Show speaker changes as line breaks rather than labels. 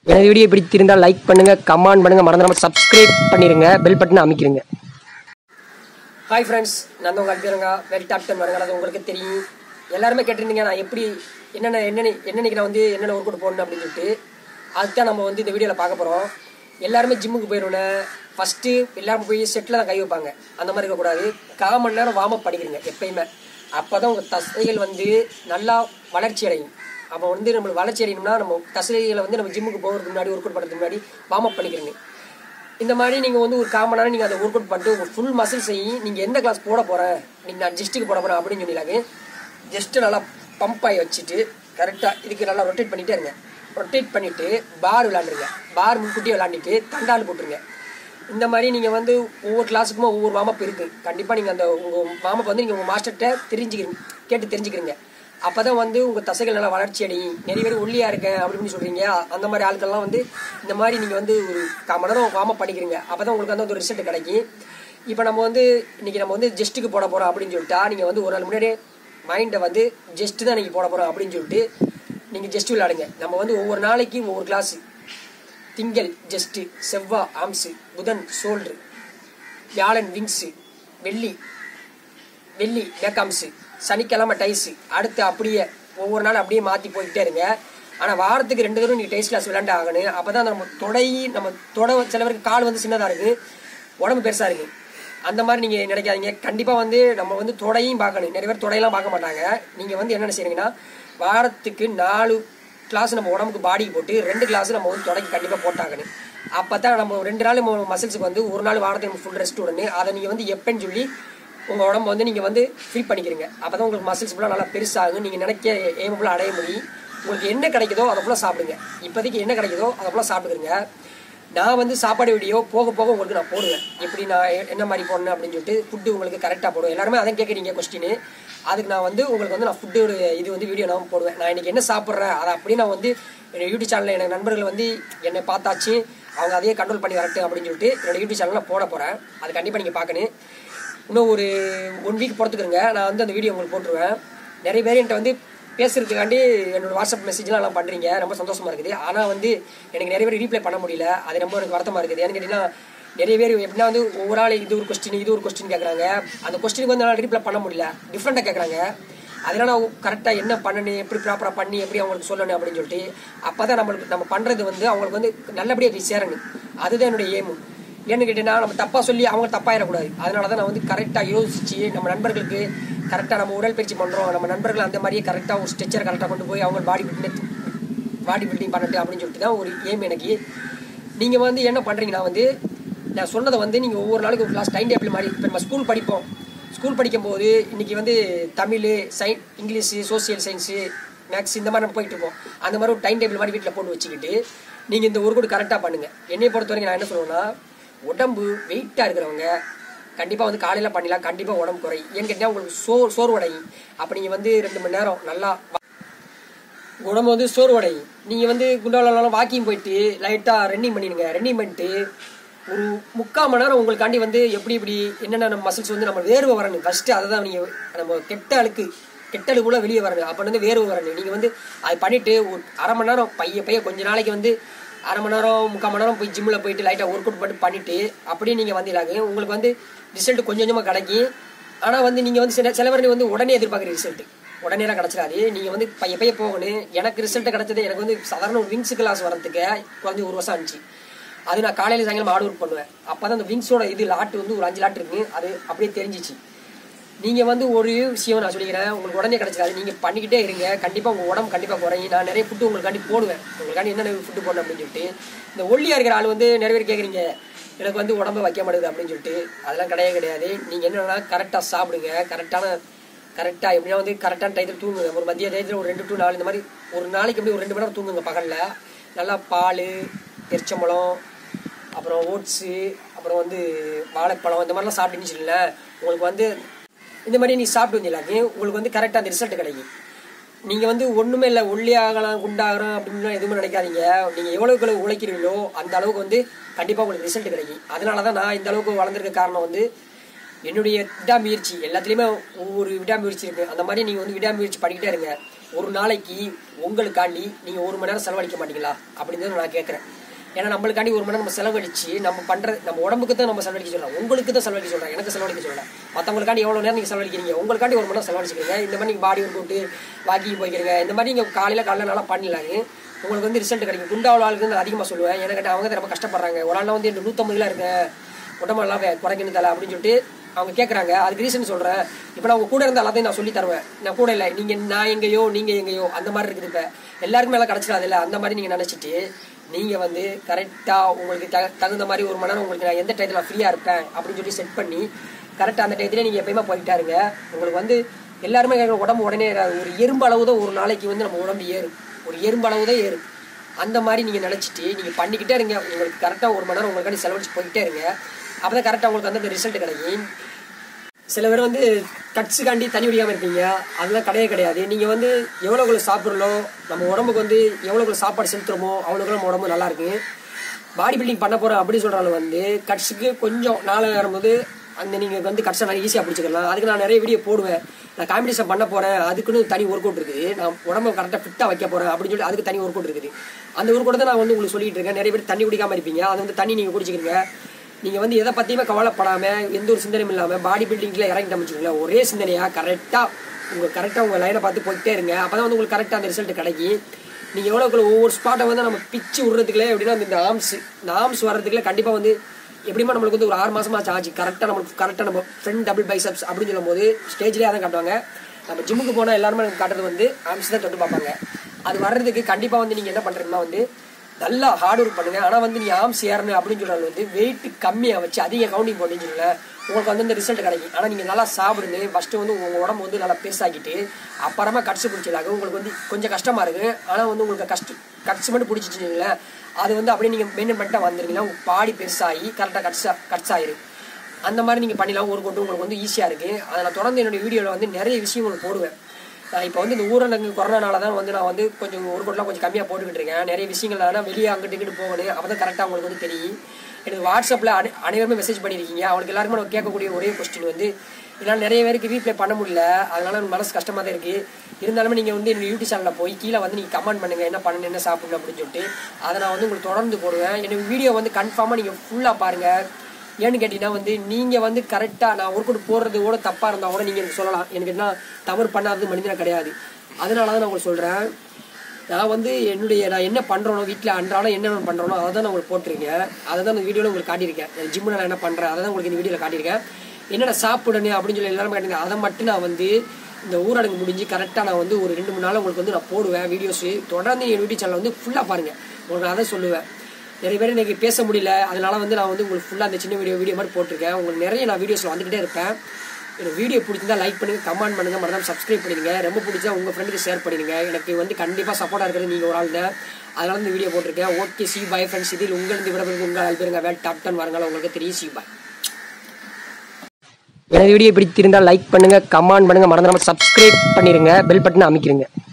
எனது வீடியோ பிடித்திருந்தால் லைக் பண்ணுங்க கமெண்ட் பண்ணுங்க மறந்துடாம சப்ஸ்கிரைப் பண்ணிருங்க பெல் பட்டனை அமைக்கிறீங்க ஹாய் ஃப்ரெண்ட்ஸ் நான் தான் உங்கள் அல்பியரங்க வெல் டாப் டென் வருங்க அது உங்களுக்கு தெரியும் எல்லாருமே கேட்டிருந்தீங்க நான் எப்படி என்னென்ன என்னென்ன என்னென்னைக்கு நான் வந்து என்னென்ன ஒர்க் அவுட் போடணும் அப்படின்னு சொல்லிட்டு அதுதான் நம்ம வந்து இந்த வீடியோவில் பார்க்க போகிறோம் எல்லாருமே ஜிம்முக்கு போயிடணும் ஃபஸ்ட்டு எல்லாரும் போய் செட்டில் தான் கை வைப்பாங்க அந்த மாதிரி இருக்கக்கூடாது கால் மணி நேரம் வார்ம் அப் பண்ணிக்கிறீங்க எப்பயுமே அப்போ தான் உங்கள் தசைகள் வந்து நல்லா வளர்ச்சி அடையும் அப்போ வந்து நம்மளுக்கு வளர்ச்சி அடையணும்னா நம்ம தசைகளை வந்து நம்ம ஜிம்முக்கு போகிறதுக்கு முன்னாடி ஒர்க் அவுட் பண்ணுறதுக்கு முன்னாடி வார்ம் அப் பண்ணிக்கிறீங்க இந்த மாதிரி நீங்கள் வந்து ஒரு காமன் நேரம் நீங்கள் அதை ஒர்க் அவுட் பண்ணிட்டு உங்கள் ஃபுல் மசில் செய்யி நீங்கள் எந்த கிளாஸ் போட போகிறேன் நீங்கள் நான் ஜஸ்ட்டுக்கு போட போகிறேன் அப்படின்னு சொன்னீங்க ஜஸ்ட்டு நல்லா பம்ப் ஆகி வச்சுட்டு கரெக்டாக இதுக்கு நல்லா ரொட்டேட் பண்ணிகிட்டே இருங்க ரொட்டேட் பண்ணிவிட்டு பார் விளாண்டுருங்க பார் முன்கூட்டியே விளாண்டுட்டு தண்டால் போட்டுருங்க இந்த மாதிரி நீங்கள் வந்து ஒவ்வொரு கிளாஸுக்குமே ஒவ்வொரு வாமப் இருக்குது கண்டிப்பாக நீங்கள் அந்த உங்கள் வாமப் வந்து நீங்கள் உங்கள் மாஸ்டர்கிட்ட தெரிஞ்சுக்கிறீங்க கேட்டு தெரிஞ்சுக்கிறீங்க அப்போ தான் வந்து உங்கள் தசைகள் நல்லா வளர்ச்சி அடையும் நிறைய பேர் ஒல்லியாக இருக்கேன் அப்படின்னு சொல்கிறீங்க அந்த மாதிரி ஆட்கள்லாம் வந்து இந்த மாதிரி நீங்கள் வந்து ஒரு கால் மணி நேரம் வார்ம் பண்ணிக்கிறீங்க அப்போ தான் உங்களுக்கு வந்து அந்த ஒரு ரிசல்ட் கிடைக்கும் இப்போ நம்ம வந்து இன்றைக்கி நம்ம வந்து ஜெஸ்ட்டுக்கு போட போகிறோம் அப்படின்னு சொல்லிட்டா நீங்கள் வந்து ஒரு நாள் முன்னாடியே மைண்டை வந்து ஜெஸ்ட்டு தான் நீங்கள் போட போகிறோம் அப்படின்னு சொல்லிட்டு நீங்கள் ஜெஸ்ட் விளையாடுங்க நம்ம வந்து ஒவ்வொரு நாளைக்கு ஒவ்வொரு கிளாஸ் திங்கள் ஜெஸ்ட்டு செவ்வா ஆம்ஸு புதன் சோல்ட்ரு வியாழன் விங்ஸு வெள்ளி வெள்ளி பேக்காம்ஸு சனிக்கிழமை டைஸு அடுத்து அப்படியே ஒவ்வொரு நாள் அப்படியே மாற்றி போய்கிட்டே இருங்க ஆனால் வாரத்துக்கு ரெண்டு தடவை நீங்கள் டைஸ் கிளாஸ் விளையாண்டு ஆகணும் அப்போ தான் நம்ம தொடை நம்ம தொட சில பேருக்கு கால் வந்து சின்னதாக இருக்குது உடம்பு பெருசாக இருக்குது அந்த மாதிரி நீங்கள் நினைக்காதீங்க கண்டிப்பாக வந்து நம்ம வந்து தொடையும் பார்க்கணும் நிறைய பேர் தொடையெல்லாம் பார்க்க மாட்டாங்க நீங்கள் வந்து என்னென்ன செய்றீங்கன்னா வாரத்துக்கு நாலு கிளாஸ் நம்ம உடம்புக்கு பாடிக்கு போட்டு ரெண்டு கிளாஸ் நம்ம வந்து தொடக்கி கண்டிப்பாக போட்டாகணும் அப்போ தான் நம்ம ரெண்டு நாள் மசில்ஸுக்கு வந்து ஒரு நாள் வாரத்துக்கு நம்ம ஃபுல் ரெஸ்ட் விடணும் அதை நீங்கள் வந்து எப்பன்னு சொல்லி உங்கள் உடம்பு வந்து நீங்கள் வந்து ஃபில் பண்ணிக்கிறீங்க அப்போ தான் உங்களுக்கு மசில்ஸ் ஃபுல்லாக நல்லா பெருசாகும் நீங்கள் நினைக்க எய்ம் ஃபுல்லாக அடைய முடியும் உங்களுக்கு என்ன கிடைக்குதோ அதை ஃபுல்லாக சாப்பிடுங்க இப்போதைக்கு என்ன கிடைக்குதோ அதை ஃபுல்லாக சாப்பிடுங்க நான் வந்து சாப்பாடு வீடியோ போக போக உங்களுக்கு நான் போடுவேன் எப்படி நான் எ- என்ன மாதிரி போடணும் அப்படின்னு சொல்லிட்டு ஃபுட்டு உங்களுக்கு கரெக்டாக போடுவேன் எல்லாருமே அதான் கேட்குறீங்க கொஸ்டின் அதுக்கு நான் வந்து உங்களுக்கு வந்து நான் ஃபுட்டோட இது வந்து வீடியோ நான் போடுவேன் நான் இன்னைக்கு என்ன சாப்பிட்றேன் அதை அப்படியே நான் வந்து என்னோட யூடியூப் சேனலில் எனக்கு நண்பர்கள் வந்து என்னை பார்த்தாச்சு அவங்க அதையே கண்ட்ரோல் பண்ணி வரட்டும் அப்படின்னு சொல்லிட்டு என்னோட யூடியூப் சேனலில் போட போகிறேன் அது கண்டிப்பாக நீங்கள் பார்க்கணும் இன்னும் ஒரு ஒன் வீக் பொறுத்துக்கிறங்க நான் வந்து அந்த வீடியோ உங்களுக்கு போட்டுருவேன் நிறைய பேர் என்கிட்ட வந்து பேசுறதுக்காண்டி என்னோட வாட்ஸ்அப் மெசேஜ்லாம் எல்லாம் பண்ணுறீங்க ரொம்ப சந்தோஷமா இருக்குது ஆனால் வந்து எனக்கு நிறைய பேர் ரீப்ளை பண்ண முடியல அது ரொம்ப எனக்கு வருத்தமாக இருக்குது ஏன்னு கேட்டிங்கன்னா நிறைய பேர் எப்படின்னா வந்து ஒவ்வொரு ஆள் இது ஒரு கொஸ்டின் இது ஒரு கொஸ்டின் கேட்குறாங்க அந்த கொஸ்டினுக்கு வந்து என்னால் ரீப்ளை பண்ண முடியல டிஃப்ரெண்ட்டாக கேட்குறாங்க அதனால நான் கரெக்டாக என்ன பண்ணணும் எப்படி ப்ராப்பராக பண்ணி எப்படி அவங்களுக்கு சொல்லணும் அப்படின்னு சொல்லிட்டு அப்போ தான் நம்மளுக்கு நம்ம பண்ணுறது வந்து அவங்களுக்கு வந்து நல்லபடியாக போய் சேரணும் அதுதான் என்னுடைய ஏமு ஏன்னு கேட்டீங்கன்னா நம்ம தப்பாக சொல்லி அவங்க தப்பாயிடக்கூடாது அதனால தான் நான் வந்து கரெக்டாக யோசிச்சு நம்ம நண்பர்களுக்கு கரெக்டாக நம்ம உடற்பயிற்சி பண்ணுறோம் நம்ம நண்பர்கள் அந்த மாதிரியே கரெக்டாக ஒரு ஸ்ட்ரெச்சர் கரெக்டாக கொண்டு போய் அவங்க பாடி பில்டிங் பாடி பில்டிங் பண்ணட்டும் அப்படின்னு சொல்லிட்டு தான் ஒரு ஏம் எனக்கு நீங்கள் வந்து என்ன பண்ணுறீங்கன்னா வந்து நான் சொன்னதை வந்து நீங்கள் ஒவ்வொரு நாளைக்கு ஒரு கிளாஸ் டைம் டேபிள் மாதிரி இப்போ நம்ம ஸ்கூல் படிப்போம் ஸ்கூல் படிக்கும்போது இன்றைக்கி வந்து தமிழ் சை இங்கிலீஷு சோசியல் சயின்ஸு மேக்ஸ் இந்த மாதிரி நம்ம போயிட்டு இருப்போம் அந்த மாதிரி ஒரு டைம் டேபிள் மாதிரி வீட்டில் போட்டு வச்சுக்கிட்டு நீங்கள் இந்த ஒர்க் அவுட் கரெக்டாக பண்ணுங்கள் என்னைய பொறுத்த வரைக்கும் நான் என்ன சொல்லுவேன்னா உடம்பு வெயிட்டாக இருக்கிறவங்க கண்டிப்பாக வந்து காலையில் பண்ணிடலாம் கண்டிப்பாக உடம்பு குறையும் ஏன்னு கேட்டிங்கன்னா உங்களுக்கு சோ சோர்வடையும் அப்போ நீங்கள் வந்து ரெண்டு மணி நேரம் நல்லா உடம்பு வந்து சோர்வடையும் நீங்கள் வந்து குண்டாலாம் வாக்கிங் போயிட்டு லைட்டாக ரன்னிங் பண்ணிடுங்க ரன்னிங் பண்ணிட்டு ஒரு முக்கால் மணி நேரம் உங்களுக்காண்டி வந்து எப்படி இப்படி என்னென்ன நம்ம மசில்ஸ் வந்து நம்ம வேர்வை வரணும் ஃபஸ்ட்டு அதை தான் நீங்கள் நம்ம கெட்ட அழுக்கு கெட்ட அழுக்குள்ள வெளியே வரணும் அப்போ வந்து வேர்வை வரணும் நீங்கள் வந்து அது பண்ணிவிட்டு ஒரு அரை மணி நேரம் பைய பைய கொஞ்ச நாளைக்கு வந்து அரை மணி நேரம் முக்கால் மணி நேரம் போய் ஜிம்மில் போயிட்டு லைட்டாக ஒர்க் அவுட் பண்ணி பண்ணிவிட்டு அப்படியே நீங்கள் வந்தீங்களாங்க உங்களுக்கு வந்து ரிசல்ட் கொஞ்சம் கொஞ்சமாக கிடைக்கும் ஆனால் வந்து நீங்கள் வந்து சில சில பேர் வந்து உடனே எதிர்பார்க்குற ரிசல்ட் உடனேலாம் கிடச்சிடாது நீங்கள் வந்து பைய பைய போகணும் எனக்கு ரிசல்ட் கிடச்சது எனக்கு வந்து சாதாரண ஒரு விங்ஸ் கிளாஸ் வரதுக்கு குறைஞ்சி ஒரு வருஷம் ஆச்சு அது நான் காலையில் சாயங்காலம் ஆடு ஒர்க் பண்ணுவேன் அப்போ தான் அந்த விங்ஸோட இது லாட்டு வந்து ஒரு அஞ்சு லாட் இருக்கு அது அப்படியே தெரிஞ்சிச்சு நீங்கள் வந்து ஒரு விஷயம் நான் சொல்லிக்கிறேன் உங்களுக்கு உடனே கிடச்சிடாது நீங்கள் பண்ணிக்கிட்டே இருங்க கண்டிப்பாக உங்கள் உடம்பு கண்டிப்பாக குறையும் நான் நிறைய ஃபுட்டு உங்களுக்காண்டி போடுவேன் உங்களுக்காண்டி என்னென்ன ஃபுட்டு போடணும் அப்படின்னு சொல்லிட்டு இந்த ஒல்லியாக இருக்கிற ஆள் வந்து நிறைய பேர் கேட்குறீங்க எனக்கு வந்து உடம்பு வைக்க மாட்டேங்குது அப்படின்னு சொல்லிட்டு அதெல்லாம் கிடையவே கிடையாது நீங்கள் என்னன்னா கரெக்டாக சாப்பிடுங்க கரெக்டான கரெக்டாக எப்படின்னா வந்து கரெக்டான டயத்தில் தூங்குங்க ஒரு மதிய டயத்தில் ஒரு ரெண்டு டு நாலு இந்த மாதிரி ஒரு நாளைக்கு எப்படி ஒரு ரெண்டு மணி நேரம் தூங்குங்க பகலில் நல்லா பால் எரிச்சம்பழம் அப்புறம் ஓட்ஸு அப்புறம் வந்து வாழைப்பழம் இந்த மாதிரிலாம் சாப்பிட்டுன்னு வச்சுக்கோங்களேன் உங்களுக்கு வந்து இந்த மாதிரி நீ சாப்பிட்டு வந்தீங்களாக்கி உங்களுக்கு வந்து கரெக்டாக அந்த ரிசல்ட் கிடைக்கும் நீங்கள் வந்து ஒன்றுமே இல்லை ஒல்லியாகலாம் குண்டாகிறோம் அப்படின்னு எதுவுமே நினைக்காதீங்க நீங்கள் எவ்வளோக்கு எவ்வளோ உழைக்கிறீங்களோ அந்த அளவுக்கு வந்து கண்டிப்பாக உங்களுக்கு ரிசல்ட் கிடைக்கும் அதனால தான் நான் இந்த அளவுக்கு வளர்ந்துருக்க காரணம் வந்து என்னுடைய விடாமுயற்சி எல்லாத்துலேயுமே ஒவ்வொரு விடாமுயற்சி இருக்குது அந்த மாதிரி நீங்கள் வந்து விடாமுயற்சி பண்ணிக்கிட்டே இருங்க ஒரு நாளைக்கு உங்களுக்காண்டி நீங்கள் ஒரு மணி நேரம் செலவழிக்க மாட்டீங்களா அப்படின்னு நான் கேட்குறேன் ஏன்னா நம்மளுக்காண்டி ஒரு மணி நேரம் நம்ம செலவழிச்சு நம்ம பண்ணுறது நம்ம உடம்புக்கு தான் நம்ம செலவழிக்க சொல்கிறோம் உங்களுக்கு தான் செலவழிக்க சொல்கிறேன் எனக்கு செலவழிக்க சொல்கிறேன் மற்றவங்களுக்காண்டி எவ்வளோ நேரம் நீங்கள் செலவழிக்கிறீங்க உங்களுக்காண்டி ஒரு மணி நேரம் செலவழிச்சிக்கிறீங்க இந்த மாதிரி நீங்கள் பாடி ஒர்க் அவுட்டு வாக்கிங் போய்க்கிறீங்க இந்த மாதிரி நீங்கள் காலையில் காலையில் நல்லா பண்ணலாங்க உங்களுக்கு வந்து ரிசல்ட் கிடைக்கும் குண்டாவில் ஆளுக்கு நான் அதிகமாக சொல்லுவேன் எனக்கு அவங்க தான் ரொம்ப கஷ்டப்படுறாங்க ஒரு நாள் வந்து இந்த நூற்றம்பது கிலோ இருக்கேன் உடம்பெல்லாம் வே- குறைக்கணும் தலை அப்படின்னு சொல்லிட்டு அவங்க கேட்குறாங்க அதுக்கு ரீசன் சொல்கிறேன் இப்போ நான் உங்க கூட இருந்த எல்லாத்தையும் நான் சொல்லி தருவேன் நான் கூட இல்லை நீங்கள் நான் எங்கேயோ நீங்கள் எங்கேயோ அந்த மாதிரி இருக்குது இப்போ எல்லாருக்குமே எல்லாம் கிடச்சிடாது இல்லை அந்த மாதிரி நீங்கள் நினச்சிட்டு நீங்கள் வந்து கரெக்டாக உங்களுக்கு த தகுந்த மாதிரி ஒரு மணி நேரம் உங்களுக்கு நான் எந்த டயத்தில் ஃப்ரீயாக இருப்பேன் அப்படின்னு சொல்லி செட் பண்ணி கரெக்டாக அந்த டயத்துல நீங்கள் எப்பயுமே போயிட்டா இருங்க உங்களுக்கு வந்து எல்லாருமே கேட்குற உடம்பு உடனே ஏறாது ஒரு எறும்பு அளவு தான் ஒரு நாளைக்கு வந்து நம்ம உடம்பு ஏறும் ஒரு எறும்பு அளவு தான் ஏறும் அந்த மாதிரி நீங்கள் நினச்சிட்டு நீங்கள் பண்ணிக்கிட்டே இருங்க உங்களுக்கு கரெக்டாக ஒரு மணி நேரம் உங்களுக்காண்டி செலவழிச்சு போயிட்டே இருங்க அப்போ தான் கரெக்டாக உங்களுக்கு வந்து அந்த ரிசல்ட் கிடைக்கும் சில பேர் வந்து கட்ஸுக்காண்டி தண்ணி குடிக்காமல் இருப்பீங்க அதெல்லாம் கிடையவே கிடையாது நீங்கள் வந்து எவ்வளோக்குள்ள சாப்பிட்றோம் நம்ம உடம்புக்கு வந்து எவ்வளோக்குள்ள சாப்பாடு செலுத்துறோமோ அவ்வளோக்குள்ள நம்ம உடம்பு நல்லா இருக்கு பாடி பில்டிங் பண்ண போகிறோம் அப்படின்னு சொல்கிறாங்க வந்து கட்ஸுக்கு கொஞ்சம் நாள் வரும்போது அந்த நீங்கள் வந்து கட்ஸை நான் ஈஸியாக பிடிச்சிக்கலாம் அதுக்கு நான் நிறைய வீடியோ போடுவேன் நான் காம்படிஷன் பண்ண போகிறேன் அதுக்குன்னு தனி ஒர்க் அவுட் இருக்குது நான் உடம்பை கரெக்டாக ஃபிட்டாக வைக்க போகிறேன் அப்படின்னு சொல்லி அதுக்கு தனி ஒர்க் அவுட் இருக்குது அந்த ஒர்க் அவுட் தான் நான் வந்து உங்களுக்கு சொல்லிட்டு இருக்கேன் நிறைய பேர் தண்ணி குடிக்காமல் இருப்பீங்க அது வந்து தண்ணி நீங்கள் குடிச்சிக்கிறீங்க நீங்கள் வந்து எதை பற்றியுமே கவலைப்படாமல் எந்த ஒரு சிந்தனையும் இல்லாமல் பாடி பில்டிங்கில் இறங்கி வச்சுக்கோங்களேன் ஒரே சிந்தனையாக கரெக்டாக உங்கள் கரெக்டாக உங்கள் லைனை பார்த்து போயிட்டே இருங்க அப்போ தான் வந்து உங்களுக்கு கரெக்டாக அந்த ரிசல்ட் கிடைக்கும் நீங்கள் எவ்வளோக்குள்ள ஒவ்வொரு ஸ்பாட்டை வந்து நம்ம பிச்சு விடுறதுக்குள்ளே எப்படின்னா இந்த ஆம்ஸ் இந்த ஆம்ஸ் வர்றதுக்குள்ளே கண்டிப்பாக வந்து எப்படிமா நம்மளுக்கு வந்து ஒரு ஆறு மாசமாச்சு ஆச்சு கரெக்டாக நம்மளுக்கு கரெக்டாக நம்ம ஃப்ரெண்ட் டபுள் பைசப்ஸ் அப்படின்னு சொல்லும்போது ஸ்டேஜ்லேயே அதான் காட்டுவாங்க நம்ம ஜிம்முக்கு போனால் எல்லாருமே எனக்கு காட்டுறது வந்து ஆம்ஸ் தான் தொட்டு பார்ப்பாங்க அது வர்றதுக்கு கண்டிப்பாக வந்து நீங்கள் என்ன பண்ணுறீங்கன்னா வந்து நல்லா ஹார்ட் ஒர்க் பண்ணுங்க ஆனால் வந்து நீ ஆம்ஸ் ஏறணும் அப்படின்னு சொல்றது வந்து வெயிட் கம்மியாக வச்சு அதிக கவுண்டிங் போட்டீங்கன்னு சொல்லல உங்களுக்கு வந்து இந்த ரிசல்ட் கிடைக்கும் ஆனால் நீங்கள் நல்லா சாப்பிடுங்க ஃபஸ்ட்டு வந்து உங்கள் உடம்பு வந்து நல்லா பெருசாக்கிட்டு அப்புறமா கட்ஸ் பிடிச்சலாக உங்களுக்கு வந்து கொஞ்சம் கஷ்டமாக இருக்குது ஆனால் வந்து உங்களுக்கு கஷ்ட கட்ஸ் மட்டும் பிடிச்சிச்சிங்கள அது வந்து அப்படியே நீங்கள் மெயின்டைன் பண்ணிட்டு வந்துருங்கன்னா உங்கள் பாடி பெருசாகி கரெக்டாக கட்ஸ் கட்ஸ் ஆயிரும் அந்த மாதிரி நீங்கள் பண்ணிடலாம் ஒரு கொண்டு உங்களுக்கு வந்து ஈஸியாக இருக்குது அதை நான் தொடர்ந்து என்னுடைய வீடியோவில் வந்து நிறைய விஷயங்கள் போடுவேன் நான் இப்போ வந்து இந்த ஊரடங்கு கொரோனானால தான் வந்து நான் வந்து கொஞ்சம் ஒரு கொட்டெலாம் கொஞ்சம் கம்மியாக போட்டுக்கிட்டு இருக்கேன் நிறைய விஷயங்கள் ஆனால் வெளியே அங்கிட்டு இங்கிட்டு போகணும் அப்போ தான் கரெக்டாக உங்களுக்கு வந்து தெரியும் எனக்கு வாட்ஸ்அப்பில் அனை அனைவருமே மெசேஜ் பண்ணியிருக்கீங்க அவங்களுக்கு எல்லாருமே நான் கேட்கக்கூடிய ஒரே கொஸ்டின் வந்து என்னால் நிறைய பேருக்கு ரீப்ளை பண்ண முடியல அதனால எனக்கு மனசு கஷ்டமாக தான் இருக்குது இருந்தாலுமே நீங்கள் வந்து என்னோட யூடியூப் சேனலில் போய் கீழே வந்து நீங்கள் கமெண்ட் பண்ணுங்கள் என்ன பண்ணணும் என்ன சாப்பிடணும் அப்படின்னு சொல்லிட்டு அதை நான் வந்து உங்களுக்கு தொடர்ந்து போடுவேன் எனக்கு வீடியோ வந்து கன்ஃபார்மாக நீங்கள் ஃபுல்லாக பாருங்கள் ஏன்னு கேட்டிங்கன்னா வந்து நீங்கள் வந்து கரெக்டாக நான் ஒர்க் அவுட் போடுறது கூட தப்பாக இருந்தால் கூட நீங்கள் எனக்கு சொல்லலாம் எனக்கு என்ன தவறு பண்ணாதது மனிதனாக கிடையாது அதனால தான் நான் உங்களுக்கு சொல்கிறேன் நான் வந்து என்னுடைய நான் என்ன பண்ணுறோனோ வீட்டில் அன்றாடம் என்ன பண்ணுறோனோ அதை தான் நான் உங்களுக்கு போட்டிருக்கேன் அதை தான் இந்த வீடியோவில் உங்களுக்கு காட்டியிருக்கேன் ஜிம்மில் நான் என்ன பண்ணுறேன் அதை தான் உங்களுக்கு இந்த வீடியோவில் காட்டியிருக்கேன் என்னென்ன சாப்பிடணும் அப்படின்னு சொல்லி எல்லாரும் காட்டியிருக்கேன் அதை மட்டும் நான் வந்து இந்த ஊரடங்கு முடிஞ்சு கரெக்டாக நான் வந்து ஒரு ரெண்டு மூணு நாள் உங்களுக்கு வந்து நான் போடுவேன் வீடியோஸு தொடர்ந்து என் யூடியூப் சேனல் வந்து ஃபுல்லாக பாருங்கள் உங்களுக்கு நான் அதை சொல்லுவேன் நிறைய பேர் இன்னைக்கு பேச முடியல அதனால வந்து நான் வந்து உங்களுக்கு ஃபுல்லாக அந்த சின்ன வீடியோ வீடியோ மாதிரி போட்டிருக்கேன் உங்களுக்கு நிறைய நான் வீடியோஸில் வந்துக்கிட்டே இருப்பேன் எனக்கு வீடியோ பிடிச்சிருந்தா லைக் பண்ணுங்க கமெண்ட் பண்ணுங்க மறக்காம சப்ஸ்கிரைப் பண்ணிடுங்க ரொம்ப பிடிச்சா உங்கள் ஃப்ரெண்டுக்கு ஷேர் பண்ணிடுங்க எனக்கு வந்து கண்டிப்பாக சப்போர்ட்டாக இருக்கிறது நீங்கள் ஒரு ஆள் தான் அதனால இந்த வீடியோ போட்டிருக்கேன் ஓகே சி பாய் ஃப்ரெண்ட்ஸ் இதில் உங்களுக்கு விடப்படுறது உங்கள் அல்பேருங்க வேல் டாப் டென் வருங்கால உங்களுக்கு தெரியும் சி பாய் எனது வீடியோ பிடித்திருந்தால் லைக் பண்ணுங்க கமெண்ட் பண்ணுங்க மறந்துடாம சப்ஸ்கிரைப் பண்ணிருங்க பெல் பட்டனை அமைக்கிறீங்க